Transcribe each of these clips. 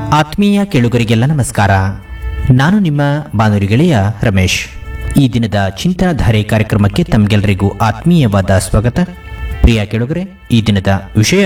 ಆತ್ಮೀಯ ಕೇಳುಗರಿಗೆಲ್ಲ ನಮಸ್ಕಾರ ನಾನು ನಿಮ್ಮ ಬಾನುಲಿ ಗೆಳೆಯ ರಮೇಶ್ ಈ ದಿನದ ಚಿಂತನಧಾರೆ ಕಾರ್ಯಕ್ರಮಕ್ಕೆ ತಮಗೆಲ್ಲರಿಗೂ ಆತ್ಮೀಯವಾದ ಸ್ವಾಗತ ಪ್ರಿಯ ಕೇಳುಗರೆ ಈ ದಿನದ ವಿಷಯ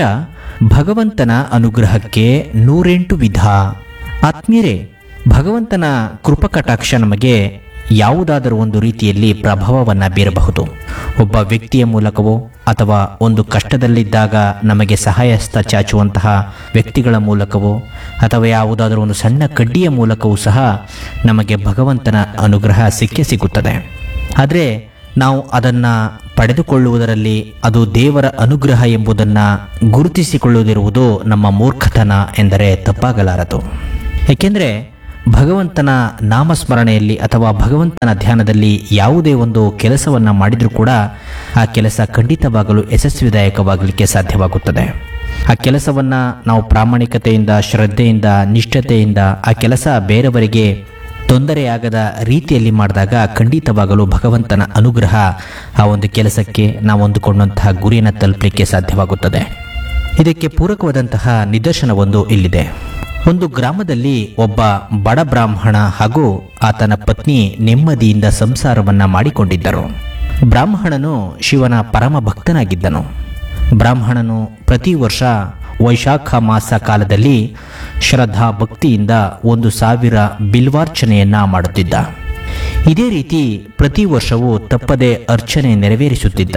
ಭಗವಂತನ ಅನುಗ್ರಹಕ್ಕೆ ನೂರೆಂಟು ವಿಧ ಆತ್ಮೀಯರೇ ಭಗವಂತನ ಕೃಪಕಟಾಕ್ಷ ನಮಗೆ ಯಾವುದಾದರೂ ಒಂದು ರೀತಿಯಲ್ಲಿ ಪ್ರಭಾವವನ್ನು ಬೀರಬಹುದು ಒಬ್ಬ ವ್ಯಕ್ತಿಯ ಮೂಲಕವೋ ಅಥವಾ ಒಂದು ಕಷ್ಟದಲ್ಲಿದ್ದಾಗ ನಮಗೆ ಸಹಾಯಸ್ತ ಚಾಚುವಂತಹ ವ್ಯಕ್ತಿಗಳ ಮೂಲಕವೋ ಅಥವಾ ಯಾವುದಾದರೂ ಒಂದು ಸಣ್ಣ ಕಡ್ಡಿಯ ಮೂಲಕವೂ ಸಹ ನಮಗೆ ಭಗವಂತನ ಅನುಗ್ರಹ ಸಿಕ್ಕೇ ಸಿಗುತ್ತದೆ ಆದರೆ ನಾವು ಅದನ್ನು ಪಡೆದುಕೊಳ್ಳುವುದರಲ್ಲಿ ಅದು ದೇವರ ಅನುಗ್ರಹ ಎಂಬುದನ್ನು ಗುರುತಿಸಿಕೊಳ್ಳುವುದಿರುವುದು ನಮ್ಮ ಮೂರ್ಖತನ ಎಂದರೆ ತಪ್ಪಾಗಲಾರದು ಏಕೆಂದರೆ ಭಗವಂತನ ನಾಮಸ್ಮರಣೆಯಲ್ಲಿ ಅಥವಾ ಭಗವಂತನ ಧ್ಯಾನದಲ್ಲಿ ಯಾವುದೇ ಒಂದು ಕೆಲಸವನ್ನು ಮಾಡಿದರೂ ಕೂಡ ಆ ಕೆಲಸ ಖಂಡಿತವಾಗಲು ಯಶಸ್ವಿದಾಯಕವಾಗಲಿಕ್ಕೆ ಸಾಧ್ಯವಾಗುತ್ತದೆ ಆ ಕೆಲಸವನ್ನು ನಾವು ಪ್ರಾಮಾಣಿಕತೆಯಿಂದ ಶ್ರದ್ಧೆಯಿಂದ ನಿಷ್ಠತೆಯಿಂದ ಆ ಕೆಲಸ ಬೇರೆಯವರಿಗೆ ತೊಂದರೆಯಾಗದ ರೀತಿಯಲ್ಲಿ ಮಾಡಿದಾಗ ಖಂಡಿತವಾಗಲು ಭಗವಂತನ ಅನುಗ್ರಹ ಆ ಒಂದು ಕೆಲಸಕ್ಕೆ ನಾವು ಅಂದುಕೊಂಡಂತಹ ಗುರಿಯನ್ನು ತಲುಪಲಿಕ್ಕೆ ಸಾಧ್ಯವಾಗುತ್ತದೆ ಇದಕ್ಕೆ ಪೂರಕವಾದಂತಹ ನಿದರ್ಶನವೊಂದು ಇಲ್ಲಿದೆ ಒಂದು ಗ್ರಾಮದಲ್ಲಿ ಒಬ್ಬ ಬಡ ಬ್ರಾಹ್ಮಣ ಹಾಗೂ ಆತನ ಪತ್ನಿ ನೆಮ್ಮದಿಯಿಂದ ಸಂಸಾರವನ್ನ ಮಾಡಿಕೊಂಡಿದ್ದರು ಬ್ರಾಹ್ಮಣನು ಶಿವನ ಪರಮ ಭಕ್ತನಾಗಿದ್ದನು ಬ್ರಾಹ್ಮಣನು ಪ್ರತಿ ವರ್ಷ ವೈಶಾಖ ಮಾಸ ಕಾಲದಲ್ಲಿ ಶ್ರದ್ಧಾ ಭಕ್ತಿಯಿಂದ ಒಂದು ಸಾವಿರ ಬಿಲ್ವಾರ್ಚನೆಯನ್ನ ಮಾಡುತ್ತಿದ್ದ ಇದೇ ರೀತಿ ಪ್ರತಿ ವರ್ಷವೂ ತಪ್ಪದೆ ಅರ್ಚನೆ ನೆರವೇರಿಸುತ್ತಿದ್ದ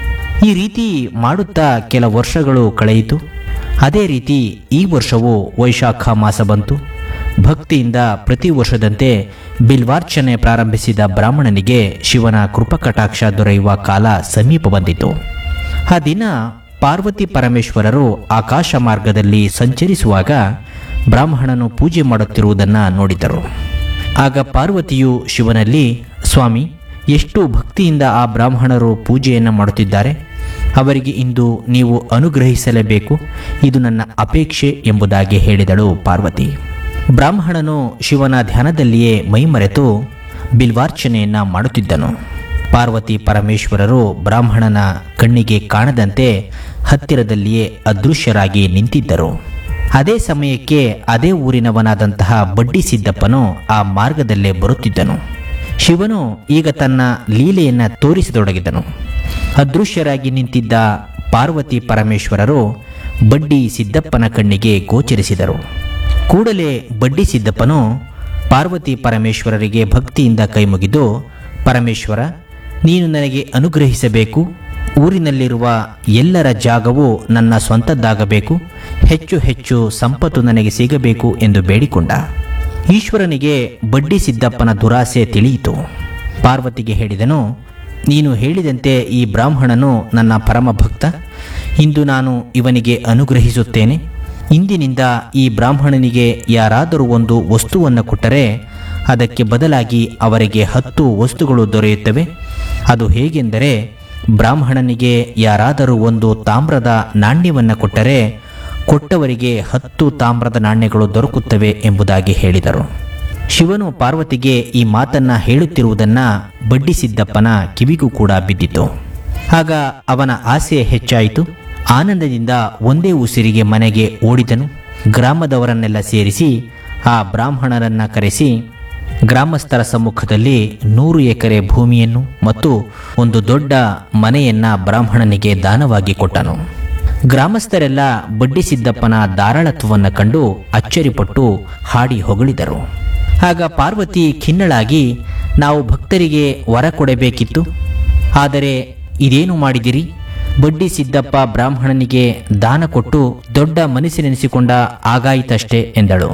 ಈ ರೀತಿ ಮಾಡುತ್ತಾ ಕೆಲ ವರ್ಷಗಳು ಕಳೆಯಿತು ಅದೇ ರೀತಿ ಈ ವರ್ಷವೂ ವೈಶಾಖ ಮಾಸ ಬಂತು ಭಕ್ತಿಯಿಂದ ಪ್ರತಿ ವರ್ಷದಂತೆ ಬಿಲ್ವಾರ್ಚನೆ ಪ್ರಾರಂಭಿಸಿದ ಬ್ರಾಹ್ಮಣನಿಗೆ ಶಿವನ ಕೃಪಕಟಾಕ್ಷ ದೊರೆಯುವ ಕಾಲ ಸಮೀಪ ಬಂದಿತು ಆ ದಿನ ಪಾರ್ವತಿ ಪರಮೇಶ್ವರರು ಆಕಾಶ ಮಾರ್ಗದಲ್ಲಿ ಸಂಚರಿಸುವಾಗ ಬ್ರಾಹ್ಮಣನು ಪೂಜೆ ಮಾಡುತ್ತಿರುವುದನ್ನು ನೋಡಿದರು ಆಗ ಪಾರ್ವತಿಯು ಶಿವನಲ್ಲಿ ಸ್ವಾಮಿ ಎಷ್ಟು ಭಕ್ತಿಯಿಂದ ಆ ಬ್ರಾಹ್ಮಣರು ಪೂಜೆಯನ್ನು ಮಾಡುತ್ತಿದ್ದಾರೆ ಅವರಿಗೆ ಇಂದು ನೀವು ಅನುಗ್ರಹಿಸಲೇಬೇಕು ಇದು ನನ್ನ ಅಪೇಕ್ಷೆ ಎಂಬುದಾಗಿ ಹೇಳಿದಳು ಪಾರ್ವತಿ ಬ್ರಾಹ್ಮಣನು ಶಿವನ ಧ್ಯಾನದಲ್ಲಿಯೇ ಮೈಮರೆತು ಬಿಲ್ವಾರ್ಚನೆಯನ್ನ ಮಾಡುತ್ತಿದ್ದನು ಪಾರ್ವತಿ ಪರಮೇಶ್ವರರು ಬ್ರಾಹ್ಮಣನ ಕಣ್ಣಿಗೆ ಕಾಣದಂತೆ ಹತ್ತಿರದಲ್ಲಿಯೇ ಅದೃಶ್ಯರಾಗಿ ನಿಂತಿದ್ದರು ಅದೇ ಸಮಯಕ್ಕೆ ಅದೇ ಊರಿನವನಾದಂತಹ ಬಡ್ಡಿ ಸಿದ್ದಪ್ಪನು ಆ ಮಾರ್ಗದಲ್ಲೇ ಬರುತ್ತಿದ್ದನು ಶಿವನು ಈಗ ತನ್ನ ಲೀಲೆಯನ್ನ ತೋರಿಸತೊಡಗಿದನು ಅದೃಶ್ಯರಾಗಿ ನಿಂತಿದ್ದ ಪಾರ್ವತಿ ಪರಮೇಶ್ವರರು ಬಡ್ಡಿ ಸಿದ್ದಪ್ಪನ ಕಣ್ಣಿಗೆ ಗೋಚರಿಸಿದರು ಕೂಡಲೇ ಬಡ್ಡಿ ಸಿದ್ದಪ್ಪನು ಪಾರ್ವತಿ ಪರಮೇಶ್ವರರಿಗೆ ಭಕ್ತಿಯಿಂದ ಕೈಮುಗಿದು ಪರಮೇಶ್ವರ ನೀನು ನನಗೆ ಅನುಗ್ರಹಿಸಬೇಕು ಊರಿನಲ್ಲಿರುವ ಎಲ್ಲರ ಜಾಗವು ನನ್ನ ಸ್ವಂತದ್ದಾಗಬೇಕು ಹೆಚ್ಚು ಹೆಚ್ಚು ಸಂಪತ್ತು ನನಗೆ ಸಿಗಬೇಕು ಎಂದು ಬೇಡಿಕೊಂಡ ಈಶ್ವರನಿಗೆ ಬಡ್ಡಿ ಸಿದ್ದಪ್ಪನ ದುರಾಸೆ ತಿಳಿಯಿತು ಪಾರ್ವತಿಗೆ ಹೇಳಿದನು ನೀನು ಹೇಳಿದಂತೆ ಈ ಬ್ರಾಹ್ಮಣನು ನನ್ನ ಪರಮ ಭಕ್ತ ಇಂದು ನಾನು ಇವನಿಗೆ ಅನುಗ್ರಹಿಸುತ್ತೇನೆ ಇಂದಿನಿಂದ ಈ ಬ್ರಾಹ್ಮಣನಿಗೆ ಯಾರಾದರೂ ಒಂದು ವಸ್ತುವನ್ನು ಕೊಟ್ಟರೆ ಅದಕ್ಕೆ ಬದಲಾಗಿ ಅವರಿಗೆ ಹತ್ತು ವಸ್ತುಗಳು ದೊರೆಯುತ್ತವೆ ಅದು ಹೇಗೆಂದರೆ ಬ್ರಾಹ್ಮಣನಿಗೆ ಯಾರಾದರೂ ಒಂದು ತಾಮ್ರದ ನಾಣ್ಯವನ್ನು ಕೊಟ್ಟರೆ ಕೊಟ್ಟವರಿಗೆ ಹತ್ತು ತಾಮ್ರದ ನಾಣ್ಯಗಳು ದೊರಕುತ್ತವೆ ಎಂಬುದಾಗಿ ಹೇಳಿದರು ಶಿವನು ಪಾರ್ವತಿಗೆ ಈ ಮಾತನ್ನ ಹೇಳುತ್ತಿರುವುದನ್ನ ಬಡ್ಡಿಸಿದ್ದಪ್ಪನ ಕಿವಿಗೂ ಕೂಡ ಬಿದ್ದಿತು ಆಗ ಅವನ ಆಸೆ ಹೆಚ್ಚಾಯಿತು ಆನಂದದಿಂದ ಒಂದೇ ಉಸಿರಿಗೆ ಮನೆಗೆ ಓಡಿದನು ಗ್ರಾಮದವರನ್ನೆಲ್ಲ ಸೇರಿಸಿ ಆ ಬ್ರಾಹ್ಮಣರನ್ನ ಕರೆಸಿ ಗ್ರಾಮಸ್ಥರ ಸಮ್ಮುಖದಲ್ಲಿ ನೂರು ಎಕರೆ ಭೂಮಿಯನ್ನು ಮತ್ತು ಒಂದು ದೊಡ್ಡ ಮನೆಯನ್ನ ಬ್ರಾಹ್ಮಣನಿಗೆ ದಾನವಾಗಿ ಕೊಟ್ಟನು ಗ್ರಾಮಸ್ಥರೆಲ್ಲ ಬಡ್ಡಿ ಸಿದ್ದಪ್ಪನ ಧಾರಾಳತ್ವವನ್ನು ಕಂಡು ಅಚ್ಚರಿಪಟ್ಟು ಹಾಡಿ ಹೊಗಳಿದರು ಆಗ ಪಾರ್ವತಿ ಖಿನ್ನಳಾಗಿ ನಾವು ಭಕ್ತರಿಗೆ ವರ ಕೊಡಬೇಕಿತ್ತು ಆದರೆ ಇದೇನು ಮಾಡಿದಿರಿ ಬಡ್ಡಿ ಸಿದ್ದಪ್ಪ ಬ್ರಾಹ್ಮಣನಿಗೆ ದಾನ ಕೊಟ್ಟು ದೊಡ್ಡ ಮನಸ್ಸಿನೆನಿಸಿಕೊಂಡ ಆಗಾಯಿತಷ್ಟೇ ಎಂದಳು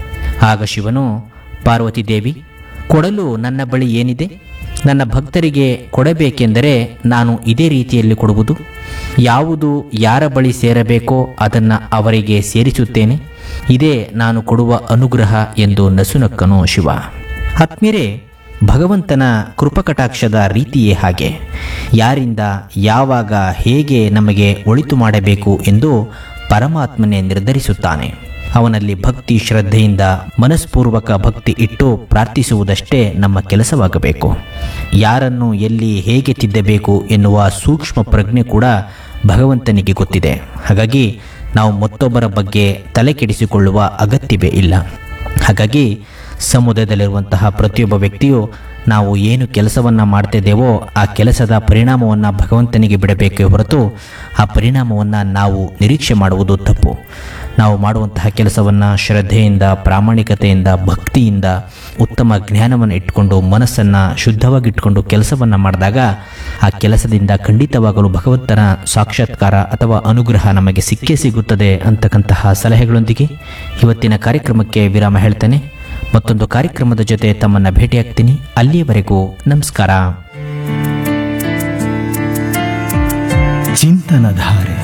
ಆಗ ಶಿವನು ಪಾರ್ವತಿ ದೇವಿ ಕೊಡಲು ನನ್ನ ಬಳಿ ಏನಿದೆ ನನ್ನ ಭಕ್ತರಿಗೆ ಕೊಡಬೇಕೆಂದರೆ ನಾನು ಇದೇ ರೀತಿಯಲ್ಲಿ ಕೊಡುವುದು ಯಾವುದು ಯಾರ ಬಳಿ ಸೇರಬೇಕೋ ಅದನ್ನು ಅವರಿಗೆ ಸೇರಿಸುತ್ತೇನೆ ಇದೇ ನಾನು ಕೊಡುವ ಅನುಗ್ರಹ ಎಂದು ನಸುನಕ್ಕನು ಶಿವ ಆತ್ಮೀಯರೇ ಭಗವಂತನ ಕೃಪಕಟಾಕ್ಷದ ರೀತಿಯೇ ಹಾಗೆ ಯಾರಿಂದ ಯಾವಾಗ ಹೇಗೆ ನಮಗೆ ಒಳಿತು ಮಾಡಬೇಕು ಎಂದು ಪರಮಾತ್ಮನೇ ನಿರ್ಧರಿಸುತ್ತಾನೆ ಅವನಲ್ಲಿ ಭಕ್ತಿ ಶ್ರದ್ಧೆಯಿಂದ ಮನಸ್ಪೂರ್ವಕ ಭಕ್ತಿ ಇಟ್ಟು ಪ್ರಾರ್ಥಿಸುವುದಷ್ಟೇ ನಮ್ಮ ಕೆಲಸವಾಗಬೇಕು ಯಾರನ್ನು ಎಲ್ಲಿ ಹೇಗೆ ತಿದ್ದಬೇಕು ಎನ್ನುವ ಸೂಕ್ಷ್ಮ ಪ್ರಜ್ಞೆ ಕೂಡ ಭಗವಂತನಿಗೆ ಗೊತ್ತಿದೆ ಹಾಗಾಗಿ ನಾವು ಮತ್ತೊಬ್ಬರ ಬಗ್ಗೆ ತಲೆ ಕೆಡಿಸಿಕೊಳ್ಳುವ ಅಗತ್ಯವೇ ಇಲ್ಲ ಹಾಗಾಗಿ ಸಮುದಾಯದಲ್ಲಿರುವಂತಹ ಪ್ರತಿಯೊಬ್ಬ ವ್ಯಕ್ತಿಯು ನಾವು ಏನು ಕೆಲಸವನ್ನು ಮಾಡ್ತಿದ್ದೇವೋ ಆ ಕೆಲಸದ ಪರಿಣಾಮವನ್ನು ಭಗವಂತನಿಗೆ ಬಿಡಬೇಕೇ ಹೊರತು ಆ ಪರಿಣಾಮವನ್ನು ನಾವು ನಿರೀಕ್ಷೆ ಮಾಡುವುದು ತಪ್ಪು ನಾವು ಮಾಡುವಂತಹ ಕೆಲಸವನ್ನು ಶ್ರದ್ಧೆಯಿಂದ ಪ್ರಾಮಾಣಿಕತೆಯಿಂದ ಭಕ್ತಿಯಿಂದ ಉತ್ತಮ ಜ್ಞಾನವನ್ನು ಇಟ್ಕೊಂಡು ಮನಸ್ಸನ್ನು ಶುದ್ಧವಾಗಿಟ್ಕೊಂಡು ಕೆಲಸವನ್ನು ಮಾಡಿದಾಗ ಆ ಕೆಲಸದಿಂದ ಖಂಡಿತವಾಗಲು ಭಗವಂತನ ಸಾಕ್ಷಾತ್ಕಾರ ಅಥವಾ ಅನುಗ್ರಹ ನಮಗೆ ಸಿಕ್ಕೇ ಸಿಗುತ್ತದೆ ಅಂತಕ್ಕಂತಹ ಸಲಹೆಗಳೊಂದಿಗೆ ಇವತ್ತಿನ ಕಾರ್ಯಕ್ರಮಕ್ಕೆ ವಿರಾಮ ಹೇಳ್ತೇನೆ ಮತ್ತೊಂದು ಕಾರ್ಯಕ್ರಮದ ಜೊತೆ ತಮ್ಮನ್ನು ಭೇಟಿಯಾಗ್ತೀನಿ ಅಲ್ಲಿಯವರೆಗೂ ನಮಸ್ಕಾರ ಚಿಂತನಧಾರೆ